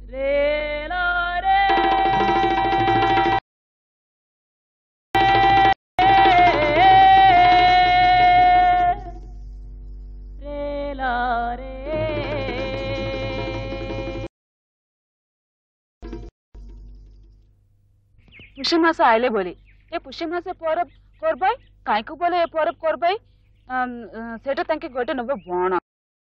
पुष्य मास आयले बोली ये पुष्य मास परब करबाई काई को बोले ये परब करबाई सेटा तांके गोटे नबे बण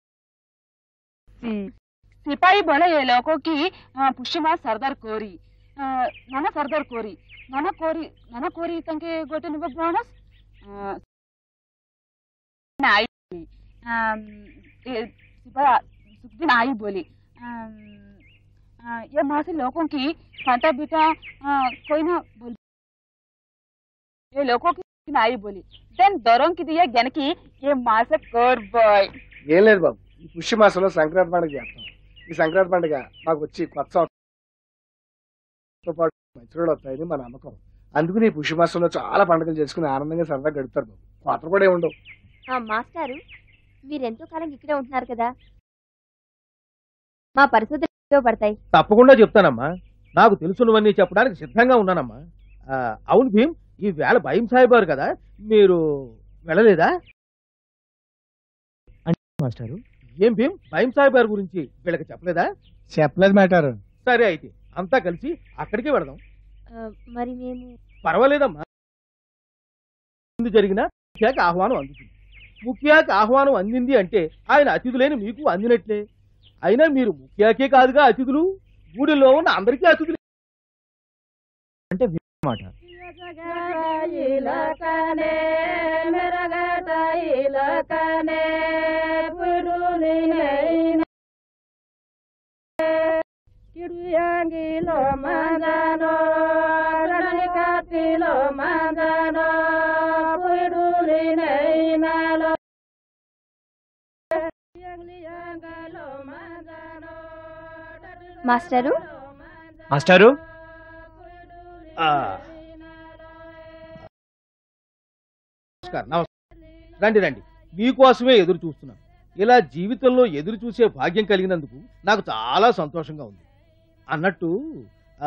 सिपाही बड़े ये लोगों की पुष्य मास सरदार कोरी नाना सरदार कोरी नाना कोरी नाना कोरी तांके गोटे नबे बणस आई सिपाही सुखदिन आई बोली ये माँ से लोगों की खाता बेटा कोई ना बोल ये लोगों की आई बोली देन दौरों की दिया ज्ञान की ये माँ से कर बॉय ఏం లేదు బాబు ఈ పుష్య మాసంలో సంక్రాంతి పండుగ చేస్తాం ఈ సంక్రాంతి పండుగ మాకు వచ్చి కొత్త సంవత్సరంతో పాటు మంచిరోళ్ళు వస్తాయని మా నమ్మకం అందుకని ఈ పుష్య మాసంలో చాలా పండుగలు చేసుకుని ఆనందంగా సరదాగా గడుపుతారు బాబు కోతలు కూడా ఏమి ఉండవు ఆ మాస్టారు మీరెంతో కాలం ఇక్కడే ఉంటున్నారు కదా మా పరిశోధనలు ఉపయోగపడతాయి తప్పకుండా చెప్తానమ్మా నాకు తెలుసున్నవన్నీ చెప్పడానికి సిద్ధంగా ఉన్నానమ్మా ఆ, అవును భీమ్ ఈ వేళ భయం సాయిబారు కదా మీరు వెళ్ళలేదా మాస్టారు ఏం భీమ్ భయం సాయిబారు గురించి వీళ్ళకి చెప్పలేదా చెప్పలేదు మ్యాటర్ సరే అయితే అంతా కలిసి అక్కడికే వెళదాం ఆ, మరి మేము పర్వాలేదమ్మా ముందు జరిగిన ముఖ్యాకి ఆహ్వానం అందుతుంది ముఖ్యాకి ఆహ్వానం అందింది అంటే ఆయన అతిథులైన మీకు అందినట్లే అయినా మీరు ముఖ్యాకే కాదుగా అతిథులు గూడిలో ఉన్న అందరికీ అతిథులు అంటే మాట మాస్టారు మాస్టారు ఆ. నమస్కారం నమస్కారం రండి రండి మీకోసమే ఎదురు చూస్తున్నాను ఇలా జీవితంలో ఎదురు చూసే భాగ్యం కలిగినందుకు నాకు చాలా సంతోషంగా ఉంది అన్నట్టు ఆ,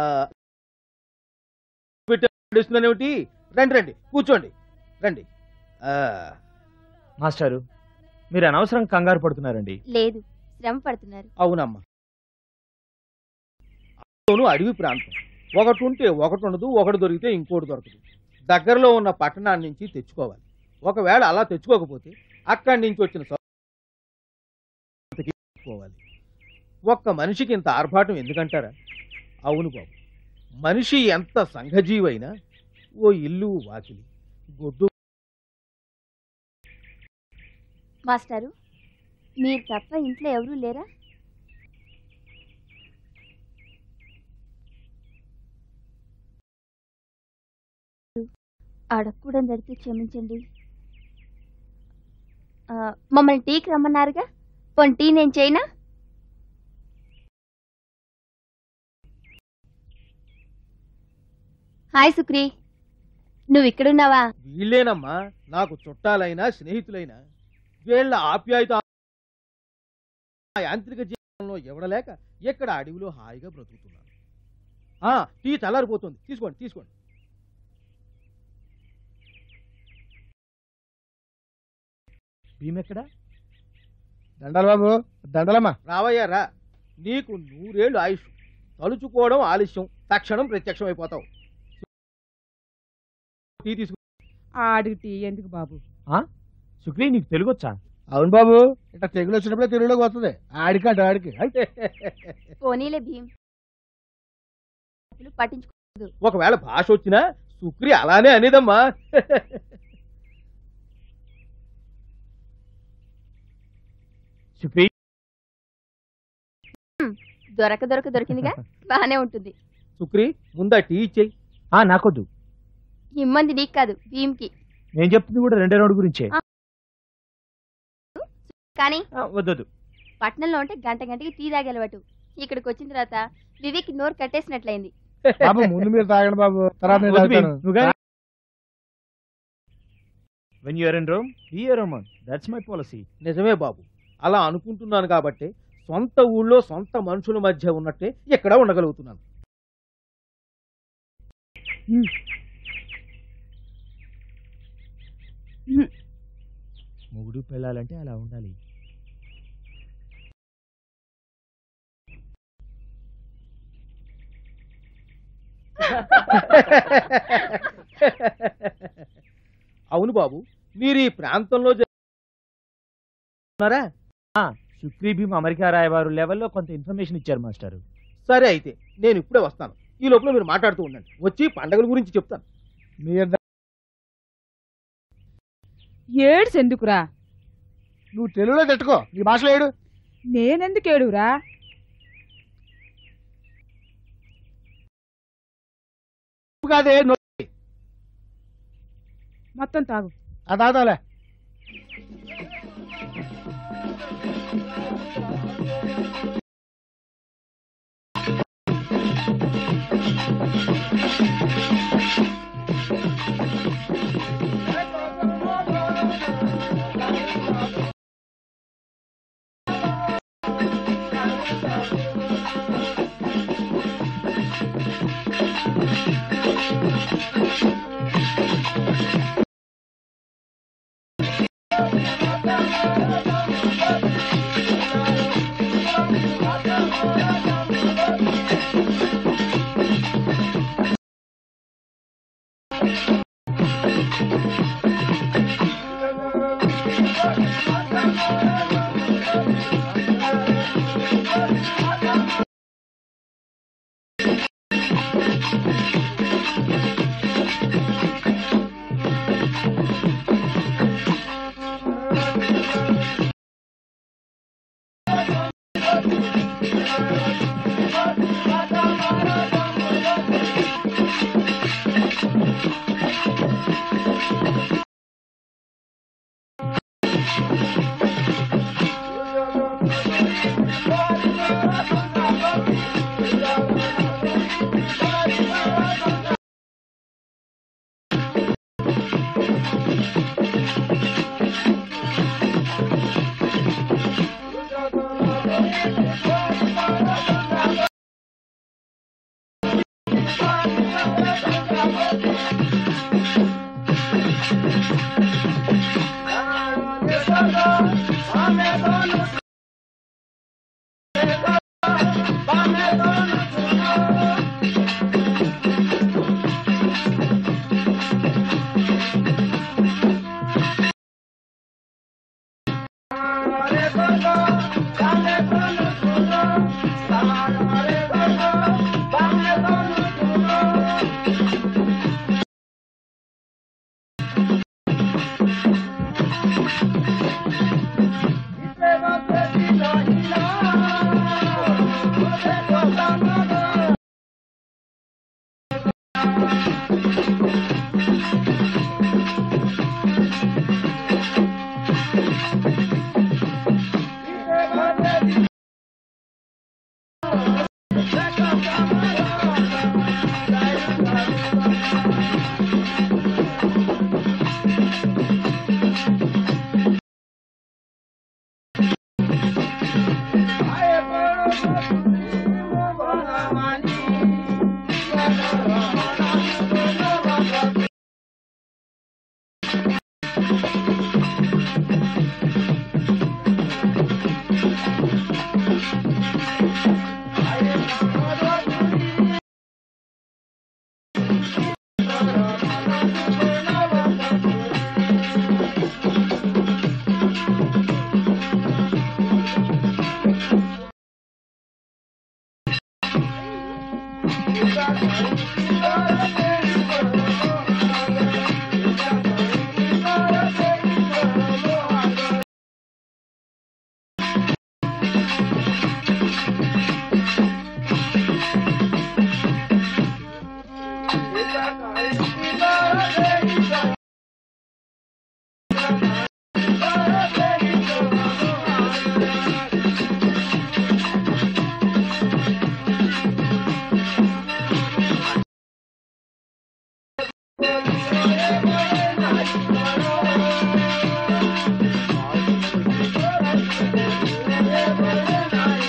పెట్టేస్తున్నానేమిటి రండి రండి కూర్చోండి రండి ఆ, మాస్టారు మీరు అనవసరం కంగారు పడుతున్నారండి లేదు శ్రమ పడుతున్నారు అవునమ్మా అందులోనూ అడవి ప్రాంతం ఒకటి ఉంటే ఒకటి ఉండదు ఒకటి దొరికితే ఇంకోటి దొరకదు దగ్గరలో ఉన్న పట్టణాన్ని నుంచి తెచ్చుకోవాలి ఒకవేళ అలా తెచ్చుకోకపోతే అక్కడి నుంచి వచ్చిన సరుకులకి తెచ్చుకోవాలి ఒక్క మనిషికి ఇంత ఆర్భాటం ఎందుకంటారా అవును బాబు మనిషి ఎంత సంఘజీవైనా ఓ ఇల్లు వాకిలి గొడ్డు మాస్టారు మీరు తప్ప ఇంట్లో ఎవరూ లేరా అడగకూడదు అడిగితే క్షమించండి ఆ, మమ్మల్ని టీకి రమ్మన్నారుగా పోనీ టీ నేను చేయనా హాయ్ సుక్రి నువ్వు ఇక్కడున్నావా వీళ్ళేనమ్మా నాకు చుట్టాలైనా స్నేహితులైనా వీళ్ళ ఆప్యాయత ఆ యాంత్రిక జీవనంలో ఎవడలేక ఇక్కడ అడవిలో హాయిగా బ్రతుకుతున్నాను ఆ, టీ చల్లారిపోతుంది తీసుకోండి తీసుకోండి భీమ్ ఎక్కడ దండాలి బాబు దండలమ్మా రావయ్యా రా నీకు నూరేళ్ళు ఆయుష్ తలుచుకోవడం ఆలస్యం తక్షణం ప్రత్యక్షం అయిపోతావు టీ తీసుకు ఆడికి టీ ఎందుకు బాబు సుక్రీ నీకు తెలుగు వచ్చా అవును బాబు ఇట్లా తెగులు వచ్చినప్పుడే తెలుగులోకి వస్తుంది ఆడికాడు ఆడికి అయితే పోనీలే భీమ్ పట్టించుకో ఒకవేళ భాష వచ్చినా సుక్రి అలానే అనేదమ్మా సుక్రీ దొరక దొరక దొరికిందిగా బానే ఉంటుంది సుక్రి ముందా టీ ఇచ్చేయి ఆ నాకొద్దు ఇమ్మంది నీకు కాదు భీమ్కి నేను చెప్తుంది కూడా రెండే రౌండ్ గురించే కానీ ఆ, వద్దొద్దు పట్నంలో ఉంటే గంట గంటకి టీ తాగే అలవాటు ఇక్కడికి వచ్చిన తర్వాత వివేక్ నోరు కట్టేసినట్లయింది బాబు ముందు మీరు తాగండి బాబు తర్వాత నేను వద్దు భీమ్, తాగుతాను. నువ్వు కానీ when you're in Rome be Roman that's my policy నిజమే బాబు అలా అనుకుంటున్నాను కాబట్టి సొంత ఊళ్ళో సొంత మనుషుల మధ్య ఉన్నట్టే ఇక్కడ ఉండగలుగుతున్నాను మొగుడు పెళ్ళాలంటే అలా ఉండాలి అవును బాబు మీరు ఈ ప్రాంతంలో జ- ఉన్నారా సుక్రీ భీమ్ అమెరికా రాయబారు లెవెల్లో కొంత ఇన్ఫర్మేషన్ ఇచ్చారు మాస్టారు సరే అయితే నేను ఇప్పుడే వస్తాను ఈ లోపల మీరు మాట్లాడుతూ ఉండండి వచ్చి పండగల గురించి చెప్తాను మీరు ఏడ్స్ ఎందుకురా నువ్వు తెలుగులో తట్టుకో నీ భాషలో ఏడు నేనెందుకు ఏడురా నువ్వు కాదే నొప్పి మొత్తం తాగు అదాదాలే Thank you.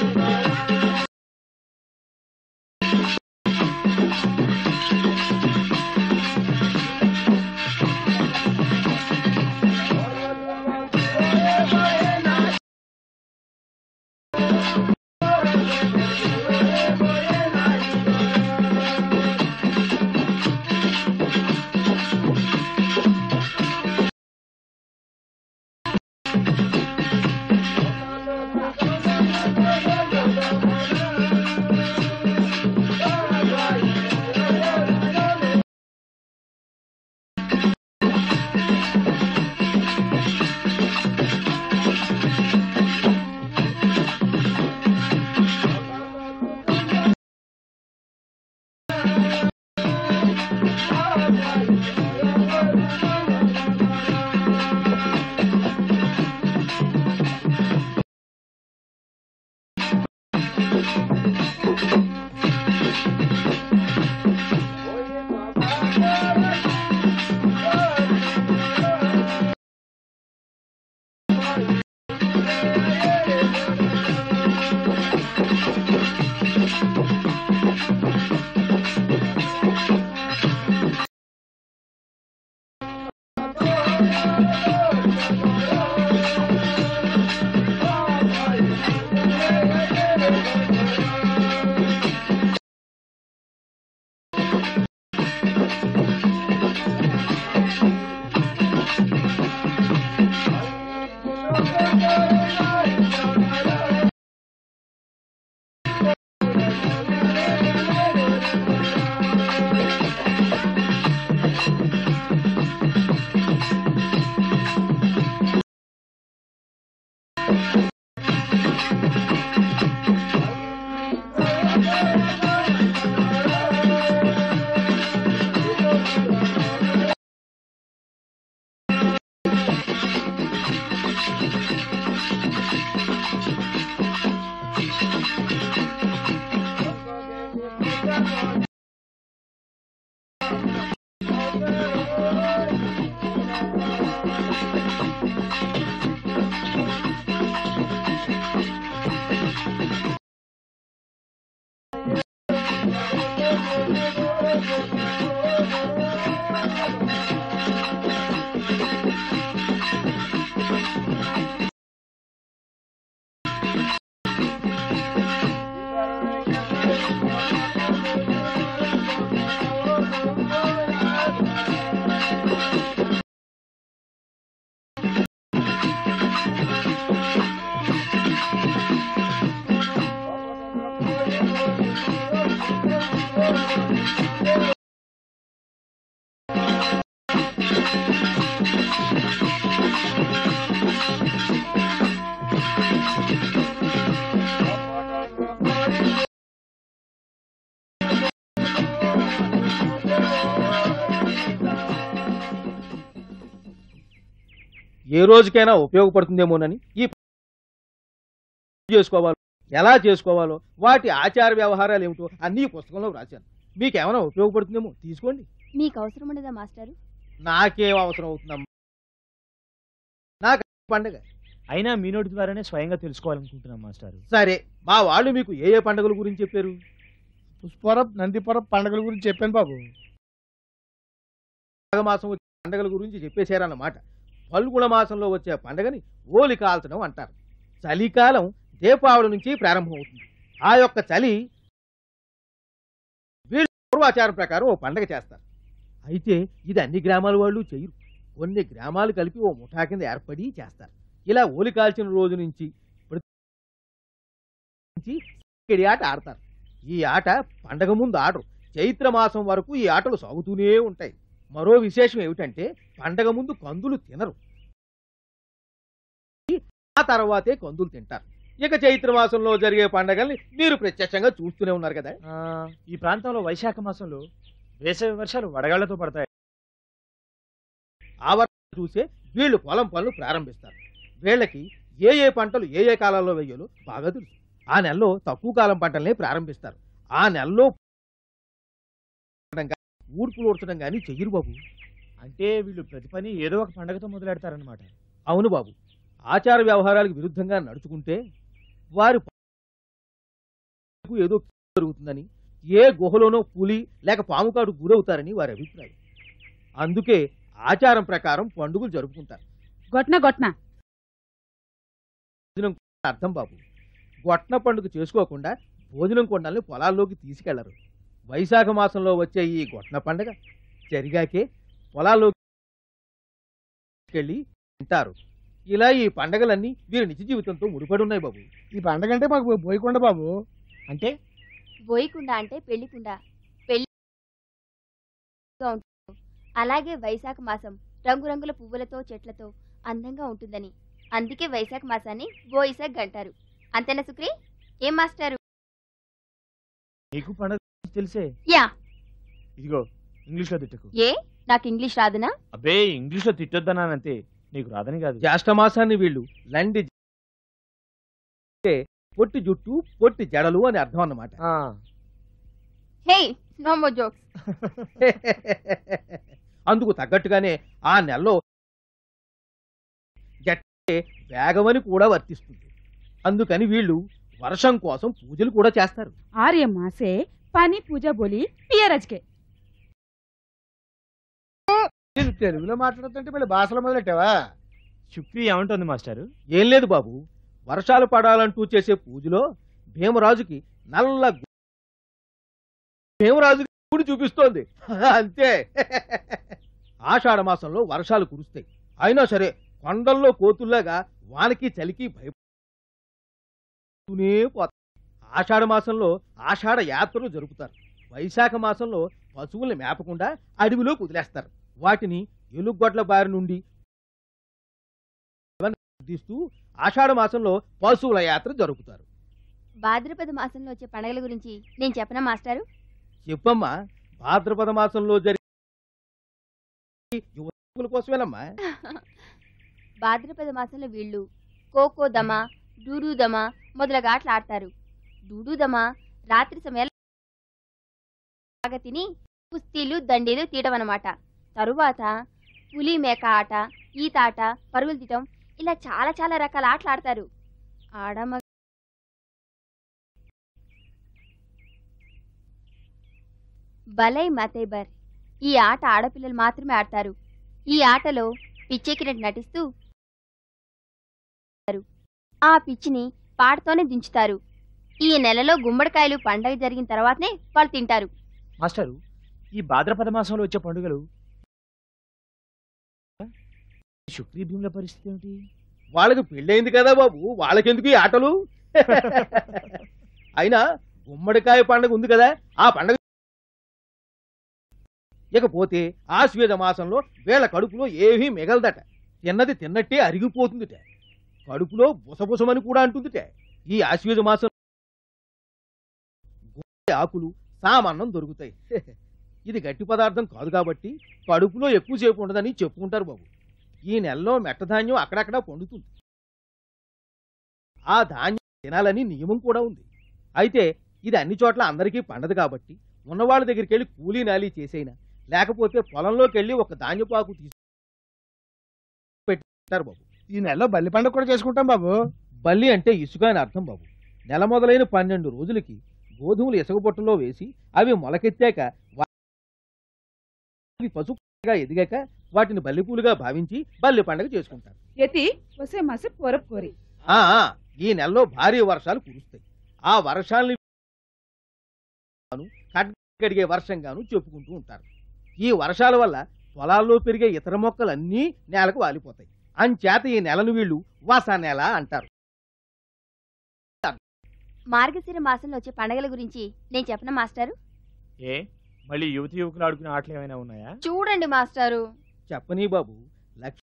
ఏ రోజుకైనా ఉపయోగపడుతుందేమోనని ఈ చేసుకోవాలో ఎలా చేసుకోవాలో వాటి ఆచార వ్యవహారాలు ఏమిటో అన్ని ఈ పుస్తకంలో రాశాను మీకేమైనా ఉపయోగపడుతుందేమో తీసుకోండి మీకు అవసరం ఉండదా మాస్టారు నాకేం అవసరం అవుతుందమ్మా నాకు పండగ అయినా మీ నోటి ద్వారానే స్వయంగా తెలుసుకోవాలనుకుంటున్నాం మాస్టారు సరే మా వాళ్ళు మీకు ఏ ఏ పండుగల గురించి చెప్పారు పుష్పవరం నందిపురం పండుగల గురించి చెప్పాను బాబు మాఘమాసం వచ్చే పండుగల గురించి చెప్పేశారన్నమాట ఫల్గుణ మాసంలో వచ్చే పండుగని ఓలి కాల్చడం అంటారు చలికాలం దీపావళి నుంచి ప్రారంభమవుతుంది ఆ యొక్క చలి వీళ్ళు పూర్వాచారం ప్రకారం ఓ పండగ చేస్తారు అయితే ఇది అన్ని గ్రామాల వాళ్ళు చేయరు కొన్ని గ్రామాలు కలిపి ఓ ముఠా కింద ఏర్పడి చేస్తారు ఇలా ఓలి కాల్చిన రోజు నుంచి ప్రతి నుంచి ఇక్కడి ఆట ఆడతారు ఈ ఆట పండగ ముందు ఆడరు చైత్ర మాసం వరకు ఈ ఆటలు సాగుతూనే ఉంటాయి మరో విశేషం ఏమిటంటే పండగ ముందు కందులు తినరు ఆ తర్వాతే కందులు తింటారు ఇక చైత్ర మాసంలో జరిగే పండగల్ని మీరు ప్రత్యక్షంగా చూస్తూనే ఉన్నారు కదా ఆ, ఈ ప్రాంతంలో వైశాఖ మాసంలో వేసవి వర్షాలు వడగాళ్లతో పడతాయి ఆ వర్షం చూసే వీళ్ళు పొలం పనులు ప్రారంభిస్తారు వీళ్ళకి ఏ ఏ పంటలు ఏ ఏ కాలాల్లో వేయాలో బాగా తెలుసు ఆ నెలలో తక్కువ కాలం పంటలనే ప్రారంభిస్తారు ఆ నెలలో ఊడ్పులు ఊడ్చడం కానీ చెయ్యరు బాబు అంటే వీళ్ళు ప్రతి పని ఏదో ఒక పండగతో మొదలెడతారనమాట అవును బాబు ఆచార వ్యవహారాలకు విరుద్ధంగా నడుచుకుంటే వారి పనులకు ఏదో జరుగుతుందని ఏ గుహలోనో పులి లేక పాముకాడు గురవుతారని వారి అభిప్రాయం అందుకే ఆచారం ప్రకారం పండుగలు జరుపుకుంటారు గొట్న గొట్న అర్థం బాబు గొట్న పండుగ చేసుకోకుండా భోజనం కొండల్ని పొలాల్లోకి తీసుకెళ్లరు వైశాఖ మాసంలో వచ్చే ఈ గొట్న పండుగ జరిగాకే పొలాల్లోకి తీసుకెళ్లి తింటారు ఇలా ఈ పండగలన్నీ వీరి నిజ జీవితంతో ముడిపడి ఉన్నాయి బాబు ఈ పండగ అంటే మాకు పోయకుండా బాబు అంటే బోయకుండా అంటే పెళ్లికుండా పెళ్లి అలాగే వైశాఖ మాసం రంగురంగుల పువ్వులతో చెట్లతో అందంగా ఉంటుందని అందుకే వైశాఖ మాసాన్ని బోయిసాక్ అంటారు అంతేనా సుక్రి ఏం మాస్టారు నీకు పండగ గురించి తెలిసే యా ఇదిగో ఇంగ్లీష్ లో తిట్టకు ఏ నాకు ఇంగ్లీష్ రాదునా అబ్బే ఇంగ్లీష్ లో తిట్టొద్దన్నానంతే నీకు రాదని కాదు జ్యేష్ఠ మాసాన్ని వీళ్ళు లండి అంటే పొట్టి జుట్టు పొట్టి జడలు అని అర్థం అన్నమాట ఆ, హే నో మో జోక్స్ అందుకు తగ్గట్టుగానే ఆ నెలలో గట్టే వేగమని కూడా వర్తిస్తుంది అందుకని వీళ్ళు వర్షం కోసం పూజలు కూడా చేస్తారు आर्य माँ से पानी पूजा बोली पियरज के ఇది తెలుగులో మాట్లాడుతుంటే మళ్ళీ భాషలో మొదలెట్టావా శుక్రి ఏమంటుంది మాస్టారు ఏం లేదు బాబు వర్షాలు పడాలంటూ చేసే పూజలో భీమరాజుకి నల్ల గు- భీమరాజు గుడి చూపిస్తోంది అంతే ఆషాఢ మాసంలో వర్షాలు కురుస్తాయి అయినా సరే కొండల్లో కోతుల్లాగా వానకి చలికి భయపడుతూనే పోతాయి ఆషాఢ మాసంలో ఆషాఢ యాత్రలు జరుపుతారు వైశాఖ మాసంలో పశువుల్ని మేపకుండా అడవిలో కుదిలేస్తారు వాటిని ఎలుగొడ్ల బారి నుండి తీస్తూ ఆషాఢ మాసంలో పశువుల యాత్ర జరుపుతారు భాద్రపద మాసంలో వచ్చే పండగల గురించి నేను చెప్పనా మాస్టారు చెప్పమ్మా భాద్రపద మాసంలో జరిగే యువకుల కోసమేనమ్మా భాద్రపద మాసంలో వీళ్ళు కోకో దమ డూడు దమ మొదలగు ఆటలు ఆడతారు డూడు దమ రాత్రి సమయాల్లో బాగా తిని కుస్తీలు దండీలు తీయడం అన్నమాట తరువాత పులి మేక ఆట ఈత ఆట పరుగులు తీయటం ఇలా చాలా చాలా రకాల ఆటలు ఆడతారు ఆడమ బలై మతేబర్ ఈ ఆట ఆడపిల్లలు మాత్రమే ఆడతారు ఈ ఆటలో పిచ్చెక్కినట్టు నటిస్తూ ఆ పిచ్చిని పాటతోనే దించుతారు ఈ నెలలో గుమ్మడికాయలు పండగ జరిగిన తర్వాతనే వాళ్ళు తింటారు మాస్టారు ఈ భాద్రపద మాసంలో వచ్చే పండుగలు శుక్రీ భీముల పరిస్థితి ఏమిటి వాళ్ళకి పెళ్ళైంది కదా బాబు వాళ్ళకెందుకు ఈ ఆటలు అయినా గుమ్మడికాయ పండగ ఉంది కదా ఆ పండగ ఇకపోతే ఆశ్వేద మాసంలో వీళ్ళ కడుపులో ఏమీ మిగలదట తిన్నది తిన్నట్టే అరిగిపోతుందిట కడుపులో బుసబుసమని కూడా అంటుందిట ఈ ఆశ్వేద మాసం గుమ్మడి ఆకులు సామాన్నం దొరుకుతాయి ఇది గట్టి పదార్థం కాదు కాబట్టి కడుపులో ఎక్కువసేపు ఉండదని చెప్పుకుంటారు బాబు ఈ నెలలో మెట్టధాన్యం అక్కడక్కడ పండుతుంది ఆ ధాన్యం తినాలని నియమం కూడా ఉంది అయితే ఇది అన్ని చోట్ల అందరికీ పండదు కాబట్టి ఉన్నవాళ్ళ దగ్గరికి వెళ్ళి కూలీ నాలి చేసైనా లేకపోతే పొలంలోకి వెళ్ళి ఒక ధాన్యపాకు తీసి పెట్టారు బాబు ఈ నెలలో బల్లి పండుగ కూడా చేసుకుంటాం బాబు బల్లి అంటే ఇసుక అని అర్థం బాబు నెల మొదలైన పన్నెండు రోజులకి గోధుమలు ఇసుక బుట్టలో వేసి అవి మొలకెత్తాక వా- అవి పసుపుగా ఎదిగాక వాటిని బల్లిపూలుగా భావించి బల్లి పండగ చేసుకుంటారు यति वसे माँ से पोरप कोरी ఆ ఆ, ఈ నెలలో భారీ వర్షాలు కురుస్తాయి ఆ వర్షాలని కడిగే వర్షంగాను చెప్పుకుంటూ ఉంటారు ఈ వర్షాల వల్ల పొలాల్లో పెరిగే ఇతర మొక్కలన్నీ నేలకు వాలిపోతాయి అంచేత ఈ నెలను వీళ్ళు వాస నెల అంటారు మార్గశిర మాసంలో వచ్చే పండగల గురించి నేను చెప్పనా మాస్టారు ఏ మళ్ళీ యువతి యువకులు ఆడుకునే ఆటలు ఏమైనా ఉన్నాయా చూడండి మాస్టారు చెప్పనీ బాబు లక్ష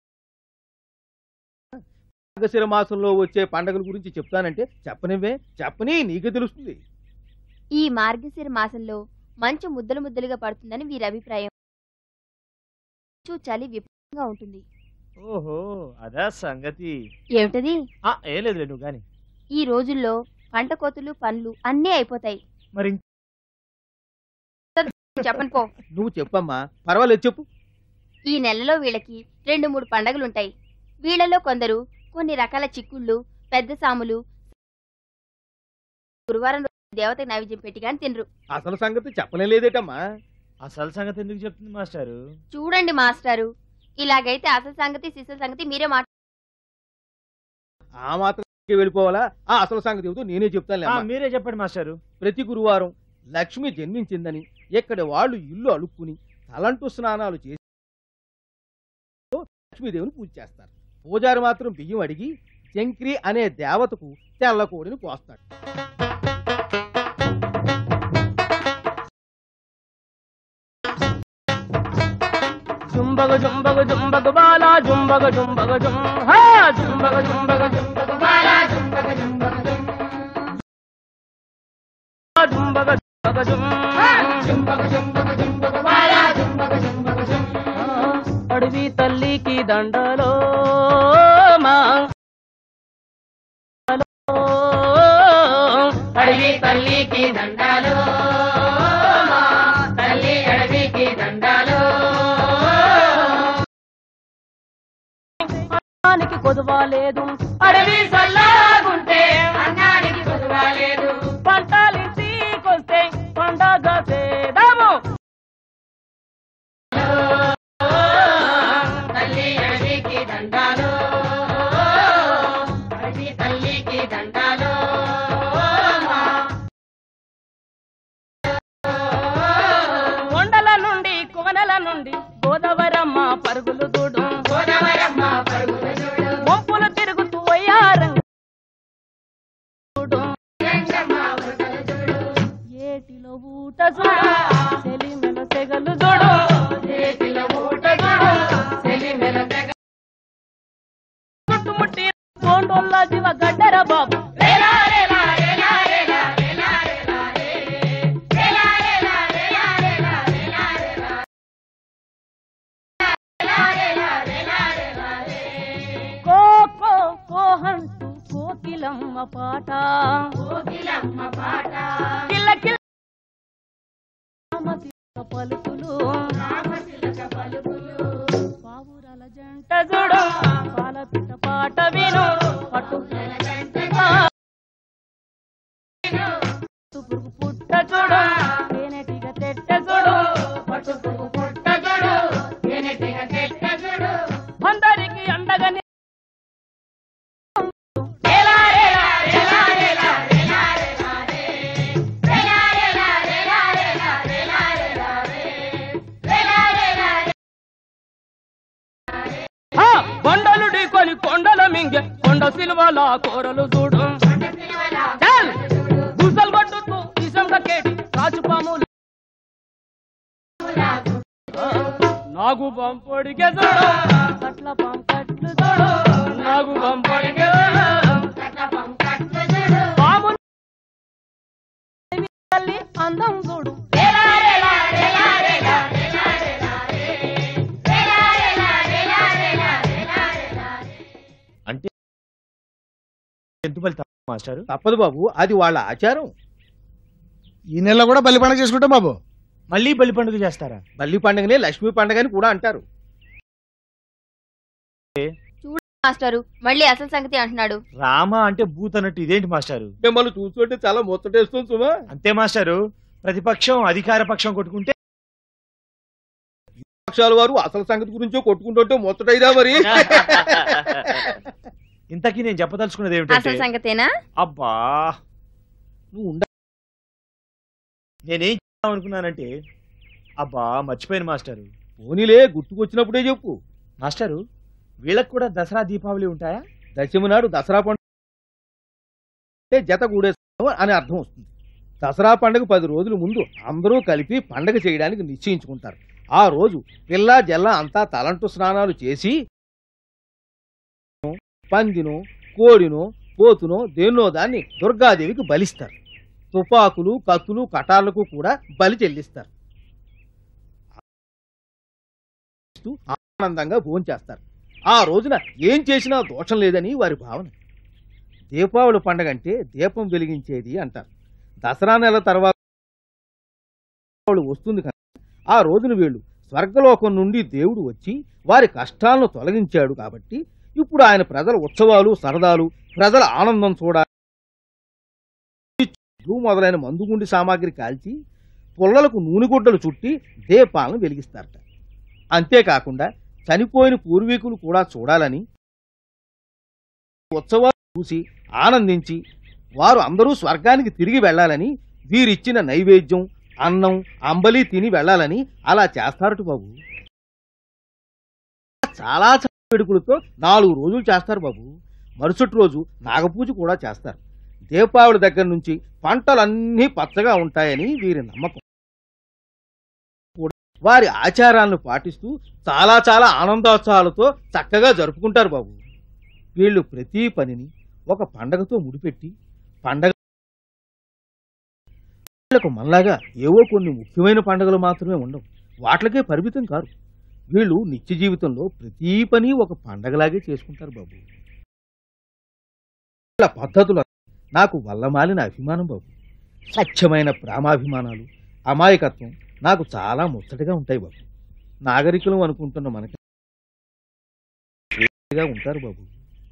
మార్గశిర మాసంలో వచ్చే పండగల గురించి చెప్తానంటే చెప్పనివే చెప్పని నీకే తెలుస్తుంది ఈ మార్గశిర మాసంలో మంచు ముద్దలు ముద్దలుగా పడుతుందని వీరి అభిప్రాయం మంచు చలి విపరీతంగా ఉంటుంది ఓహో అదా సంగతి ఏమిటది ఆ, ఏ లేదులే నువ్వు గాని ఈ రోజుల్లో పంట కోతులు పండ్లు అన్నీ అయిపోతాయి మరి చెప్పను పో నువ్వు చెప్పమ్మా పర్వాలేదు చెప్పు ఈ నెలలో వీళ్ళకి రెండు మూడు పండగలుంటాయి వీళ్ళలో కొందరు కొన్ని రకాల చిక్కుళ్ళు పెద్ద సాములు గురువారం రోజు దేవతకి నైవేద్యం పెట్టి కానీ తినరు అసలు సంగతి చెప్పలేదేటమ్మా అసలు సంగతి ఎందుకు చెప్తుంది మాస్టారు చూడండి మాస్టారు ఇలాగైతే అసలు సంగతి సిసల సంగతి మీరే మాట ఆ మాత్రం వెళ్ళిపోవాలా ఆ అసలు సంగతి ఏమిటో నేనే చెప్తాను ఆ, మీరే చెప్పండి మాస్టారు ప్రతి గురువారం లక్ష్మి జన్మించిందని ఇక్కడి వాళ్ళు ఇల్లు అలుక్కుని తలంటు స్నానాలు చేసి లక్ష్మీదేవిని పూజ చేస్తారు పూజారి మాత్రం బియ్యం అడిగి శంక్రి అనే దేవతకు తెల్ల కోడిని కోస్తాడు జుంబగ జుంబగ జుంబగ బాల జుంబగ జుంబగ జుం హా జుంబగ జుంబగ జుంబగ బాల జుంబగ జుంబగ జుం జుంబగ జుంబగ జుం జుంబగ జుంబగ జుంబగ బాల జుంబగ జుంబగ జుం అడవి తల్లికి దండలో మా అడవి తల్లికి దండాలు మా తల్లి అడవికి దండాలు అన్నానికి కొదవాలేదు అడవి సల్లాగుంటే అన్నానికి కొదవాలేదు పంటలింటికొస్తే పండగ చేద్దాము తల్లి అడవికి దండాలు అడవి తల్లికి దండాలు కొండల నుండి కోనల నుండి గోదావరమ్మ పరుగులు దూడు గోదావరమ్మ పరుగులు దూడు వంపులు తిరుగుతూ వయ్యారంగ చూడు ఏటిలో ఊట చూడు సెలిమెల తెగలు చూడు ఏటిలో ఊట చూడు సెలిమెల తెగ చుట్టుముట్టి కోండోళ్ళ దివ గడ్డర బాబు రేలా రేలా రేలా రేలా రేలా రేలా రే. రేలా రేలా రేలా రేలా రేలా రేలా. రేలా రేలా రేలా రేలా రే. కో కో కోహంటూ కోకిలమ్మ పాట కోకిలమ్మ పాట కిల్ల కిల్ల రామతిలక పలుకులు రామతిలక పలుకులు పావురాల జంట చూడు పాలపిట్ట పాట విను పట్టు పురుగు పుట్ట చూడు తేనెటిగ తెట్ట చూడు పట్టు పురుగు పుట్ట చూడు తేనెటిగ తెట్ట చూడు అందరికి అండగా ని- రేలా రేలా రేలా రేలా రేలా రేలా రే. రేలా రేలా రేలా రేలా రేలా రేలా రే. రేలా రేలా రే. ఆ, కొండలు ఢీకొని కొండల మింగె కొండ సిలువల కూరలు చూడు చాల్. గుసలు కొట్టుతూ ఇసంక కేటి రాజుపాములు ఆ, నాగు పంపొడిగే చూడు కట్ల పంకట్లు చూడు నాగు పంపొడిగే పాములు తల్లి అందం చూడు రేలా రేలా రేలా రేలా రేలా రేలా రే. రేలా రేలా రేలా రేలా రేలా రేలా రే. అంటే జంతుబలి తప్ప మాస్టారు తప్పదు బాబు అది వాళ్ళ ఆచారం ఈ నెలలో కూడా బలి పండుగ చేసుకుంటాం బాబు మళ్ళీ బలి పండుగ చేస్తారా బల్లి పండుగనే లక్ష్మీ పండుగ అని కూడా అంటారు మాస్టరు మళ్ళీ అసలు సంగతి అంటున్నాడు రామ అంటే భూత్ అన్నట్టు ఇదేంటి మాస్టారు మిమ్మల్ని చూస్తుంటే చాలా ముచ్చటేస్తుంది సుమా అంతే మాస్టారు ప్రతిపక్షం అధికార పక్షం కొట్టుకుంటే పక్షాల వారు అసలు సంగతి గురించో కొట్టుకుంటుంటే ముచ్చటైదా మరి ఇంతకీ నేను చెప్పదలుచుకున్నది ఏమిటంటే అసలు సంగతేనా అబ్బా నువ్వు ఉండ నేనేం చెప్దాం అనుకున్నానంటే అబ్బా మర్చిపోయాను మాస్టారు పోనీలే గుర్తుకొచ్చినప్పుడే చెప్పు మాస్టారు వీళ్ళకి కూడా దసరా దీపావళి ఉంటాయా దశమి నాడు దసరా పండుగ అంటే జత కూడేస్తాం అని అర్థం వస్తుంది దసరా పండుగ పది రోజుల ముందు అందరూ కలిపి పండగ చేయడానికి నిశ్చయించుకుంటారు ఆ రోజు పిల్ల జల్ల అంతా తలంటు స్నానాలు చేసి పందినో కోడినో పోతునో దేన్నో దాన్ని దుర్గాదేవికి బలిస్తారు తుపాకులు కత్తులు కటార్లకు కూడా బలి చెల్లిస్తారు ఆనందంగా భోంచేస్తారు ఆ రోజున ఏం చేసినా దోషం లేదని వారి భావన దీపావళి పండగ అంటే దీపం వెలిగించేది అంటారు దసరా నెల తర్వాత దీపావళి వస్తుంది కనుక ఆ రోజున వీళ్ళు స్వర్గలోకం నుండి దేవుడు వచ్చి వారి కష్టాలను తొలగించాడు కాబట్టి ఇప్పుడు ఆయన ప్రజల ఉత్సవాలు సరదాలు ప్రజల ఆనందం చూడాలి మొదలైన మందుగుండి సామాగ్రి కాల్చి పుల్లలకు నూనెగుడ్డలు చుట్టి దీపాలను వెలిగిస్తారట అంతేకాకుండా చనిపోయిన పూర్వీకులు కూడా చూడాలని ఉత్సవాలు చూసి ఆనందించి వారు అందరూ స్వర్గానికి తిరిగి వెళ్ళాలని వీరిచ్చిన నైవేద్యం అన్నం అంబలి తిని వెళ్ళాలని అలా చేస్తారట బాబు చాలా చాలా వేడుకలతో నాలుగు రోజులు చేస్తారు బాబు మరుసటి రోజు నాగపూజ కూడా చేస్తారు దీపావళి దగ్గర నుంచి పంటలన్నీ పచ్చగా ఉంటాయని వీరి నమ్మకం వారి ఆచారాలను పాటిస్తూ చాలా చాలా ఆనందోత్సవాలతో చక్కగా జరుపుకుంటారు బాబు వీళ్ళు ప్రతి పనిని ఒక పండగతో ముడిపెట్టి పండగ వీళ్ళకు మనలాగా ఏవో కొన్ని ముఖ్యమైన పండుగలు మాత్రమే ఉండవు వాటికే పరిమితం కారు వీళ్ళు నిత్య జీవితంలో ప్రతి పని ఒక పండగలాగే చేసుకుంటారు బాబు వీళ్ళ పద్ధతులు నాకు వల్లమాలిన అభిమానం బాబు స్వచ్ఛమైన ప్రేమాభిమానాలు అమాయకత్వం నాకు చాలా ముచ్చటగా ఉంటాయి బాబు నాగరికులం అనుకుంటున్న మనకి గా ఉంటారు బాబు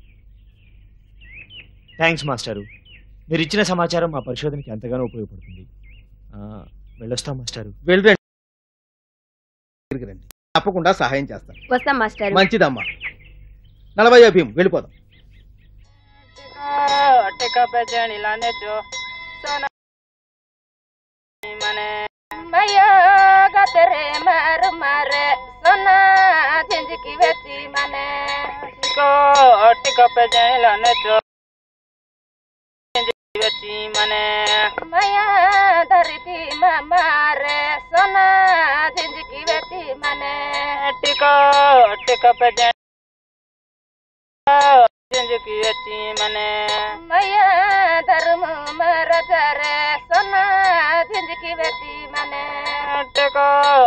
థ్యాంక్స్ మాస్టారు మీరు ఇచ్చిన సమాచారం మా పరిశోధనకి ఎంతగానో ఉపయోగపడుతుంది ఆ, వెళ్ళొస్తాం మాస్టారు వెళ్ళండి దగ్గరికి రండి తప్పకుండా సహాయం చేస్తాను వస్తాం మాస్టర్ మంచిదమ్మా నలభై భీం వెళ్ళిపోదాం टिका पे जणी लाने जो सोना मने మయో గతరే మారు మారే సోనా జింజికి వెచ్చి మనే को टिका पे जणी लाने जो बेची मने మయా ధరితి మారే సోనా జింజికి వెచ్చి మనే टिका टिका पे जणी जिंज की बेची मने మయా ధర్ము మరజరే సోనా జింజికి వెచ్చి మనే टिका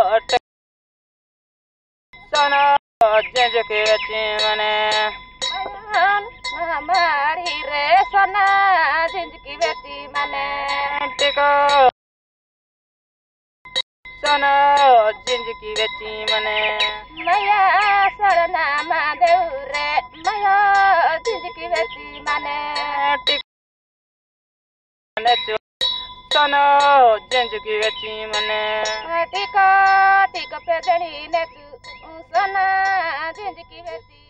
सोना जिंज की बेची मने మారి రే సోనా జింజికి వెచ్చి మనే टिका सोना जिंज की बेची मने మయా సరనా మా దేవురే మయా జింజికి వెచ్చి మనే सोना जिंज की बेची मने టికా టిక పెదడి నెచ్చు సోనా జింజికి వెచ్చి